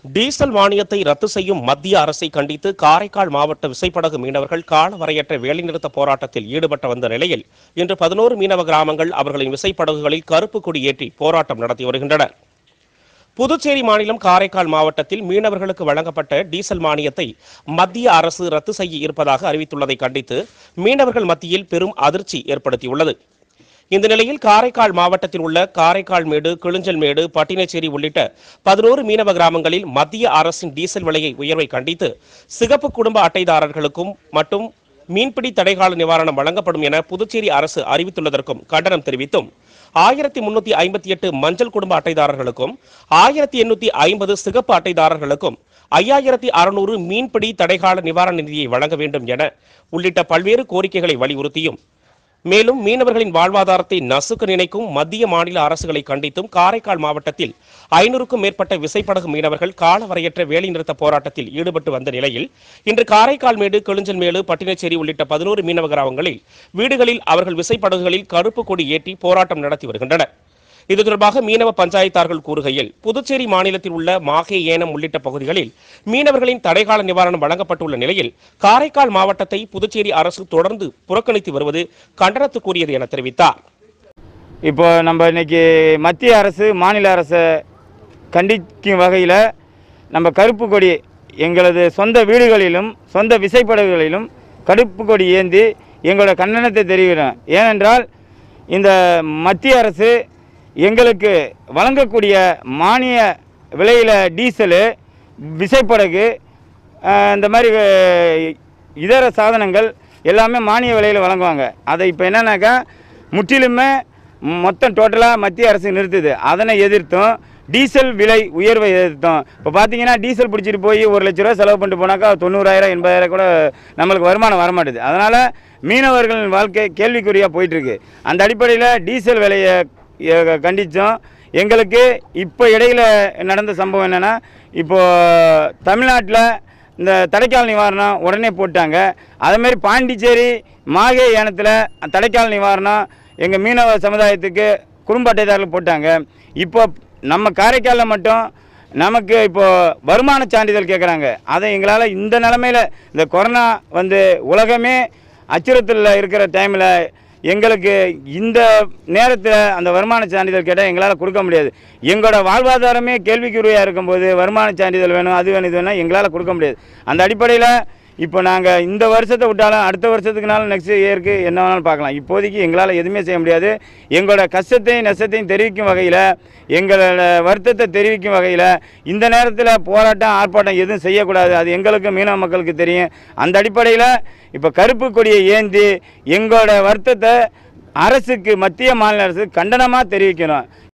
diesel மானியத்தை ரத்து செய்யும் மத்திய அரசை கண்டித்து காரைக்கால் மாவட்ட விசைப்படகு மீனவர்கள் காலவரையற்ற வேலைநிறுத்த போராட்டத்தில் ஈடுபட்ட வந்த நிலையில் இன்று பதினோரு மீனவ கிராமங்கள் அவர்களின் விசைப்படகுகளில் கருப்பு கொடி ஏற்றி போராட்டம் நடத்தி வருகின்றனர் புதுச்சேரி மாநிலம் காரைக்கால் மாவட்டத்தில் மீனவர்களுக்கு வழங்கப்பட்ட டீசல் மானியத்தை மத்திய அரசு ரத்து செய்ய இருப்பதாக அறிவித்துள்ளதை கண்டித்து மீனவர்கள் மத்தியில் பெரும் அதிர்ச்சி ஏற்படுத்தியுள்ளது இந்த நிலையில் காரைக்கால் மாவட்டத்தில் உள்ள காரைக்கால் மேடு கிளிஞ்சல்மேடு பட்டினச்சேரி உள்ளிட்ட பதினோரு மீனவ கிராமங்களில் மத்திய அரசின் டீசல் விலையை உயர்வை கண்டித்து சிகப்பு குடும்ப அட்டைதாரர்களுக்கும் மற்றும் மீன்பிடி தடைகால நிவாரணம் வழங்கப்படும் என புதுச்சேரி அரசு அறிவித்துள்ளதற்கும் கண்டனம் தெரிவித்தும் ஆயிரத்தி முன்னூத்தி ஐம்பத்தி எட்டு மஞ்சள் குடும்ப அட்டைதாரர்களுக்கும் ஆயிரத்தி எண்ணூத்தி ஐம்பது சிகப்பு அட்டைதாரர்களுக்கும் ஐயாயிரத்தி அறுநூறு மீன்பிடி தடைகால நிவாரண நிதியை வழங்க வேண்டும் என உள்ளிட்ட பல்வேறு கோரிக்கைகளை வலியுறுத்தியும் மேலும் மீனவர்களின் வாழ்வாதாரத்தை நசுக்க நினைக்கும் மத்திய மாநில அரசுகளை கண்டித்தும் காரைக்கால் மாவட்டத்தில் ஐநூறுக்கும் மேற்பட்ட விசைப்படகு மீனவர்கள் காலவரையற்ற வேலைநிறுத்த போராட்டத்தில் ஈடுபட்டு வந்த நிலையில் இன்று காரைக்கால் மேடு கொழுஞ்சல்மேடு பட்டினச்சேரி உள்ளிட்ட பதினோரு மீனவ கிராமங்களில் வீடுகளில் அவர்கள் விசைப்படகுகளில் கருப்பு கொடி ஏற்றி போராட்டம் நடத்தி வருகின்றனர் இது தொடர்பாக மீனவ பஞ்சாயத்தார்கள் கூறுகையில் புதுச்சேரி மாநிலத்தில் உள்ள மாகே ஏனம் உள்ளிட்ட பகுதிகளில் மீனவர்களின் தடைகால நிவாரணம் வழங்கப்பட்டுள்ள நிலையில் காரைக்கால் மாவட்டத்தை புதுச்சேரி அரசு தொடர்ந்து புறக்கணித்து வருவது கண்டனத்துக்குரியது என தெரிவித்தார் இப்போ நம்ம இன்னைக்கு மத்திய அரசு மாநில அரசை கண்டிக்கும் வகையில் நம்ம கருப்பு கொடி எங்களது சொந்த வீடுகளிலும் சொந்த விசைப்படகுகளிலும் கருப்பு கொடி ஏந்தி எங்களோட கண்டனத்தை தெரிவிக்கிறோம் ஏனென்றால் இந்த மத்திய அரசு எங்களுக்கு வழங்கக்கூடிய மானிய விலையில் டீசலு விசைப்படகு அஹ், இந்த மாதிரி அஹ், இதர சாதனங்கள் எல்லாமே மானிய விலையில் வழங்குவாங்க அதை இப்போ என்னன்னாக்கா முற்றிலுமே மொத்தம் டோட்டலாக மத்திய அரசு நிறுத்துது அதனை எதிர்த்தும் டீசல் விலை உயர்வை எதிர்த்தோம் இப்போ பார்த்தீங்கன்னா டீசல் பிடிச்சிட்டு போய் ஒரு லட்ச ரூபா செலவு பண்ணிட்டு போனாக்கா தொண்ணூறாயிரம் எண்பதாயிரம் கூட நம்மளுக்கு வருமானம் வரமாட்டுது அதனால் மீனவர்களின் வாழ்க்கை கேள்விக்குறியாக போயிட்டுருக்கு அந்த அடிப்படையில் டீசல் விலையை எ- கண்டித்தோம் எங்களுக்கு இப்போ இடையில நடந்த சம்பவம் என்னென்னா இப்போது தமிழ்நாட்டில் இந்த தடைக்கால் நிவாரணம் உடனே போட்டாங்க அதேமாரி பாண்டிச்சேரி மாகே ஏனத்தில் தடைக்கால் நிவாரணம் எங்கள் மீனவ சமுதாயத்துக்கு குடும்ப அட்டைதாரர்கள் போட்டாங்க இப்போ நம்ம காரைக்காலில் மட்டும் நமக்கு இப்போ வருமான சான்றிதழ் கேட்குறாங்க அதை எங்களால் இந்த நிலமையில் இந்த கொரோனா வந்து உலகமே அச்சுறுத்தலில் இருக்கிற டைமில் எங்களுக்கு இந்த நேரத்தில் அந்த வருமான சான்றிதழ் கேட்டால் எங்களால் கொடுக்க முடியாது எங்களோட வாழ்வாதாரமே கேள்விக்குறியாக இருக்கும்போது வருமான சான்றிதழ் வேணும் அது வேணும் இது வேணும் எங்களால் கொடுக்க முடியாது அந்த அடிப்படையில் இப்போ நாங்கள் இந்த வருஷத்தை விட்டாலும் அடுத்த வருஷத்துக்குனாலும் நெக்ஸ்ட் இயருக்கு என்ன வேணாலும் பார்க்கலாம் இப்போதைக்கு எங்களால் எதுவுமே செய்ய முடியாது எங்களோட கஷ்டத்தையும் நஷ்டத்தையும் தெரிவிக்கும் வகையில் எங்களோட வருத்தத்தை தெரிவிக்கும் வகையில் இந்த நேரத்தில் போராட்டம் ஆர்ப்பாட்டம் எதுவும் செய்யக்கூடாது அது எங்களுக்கு மீனவ மக்களுக்கு தெரியும் அந்த அடிப்படையில் இப்போ கருப்பு கொடியை ஏந்தி எங்களோட வருத்தத்தை அரசுக்கு மத்திய மாநில அரசு கண்டனமாக தெரிவிக்கணும்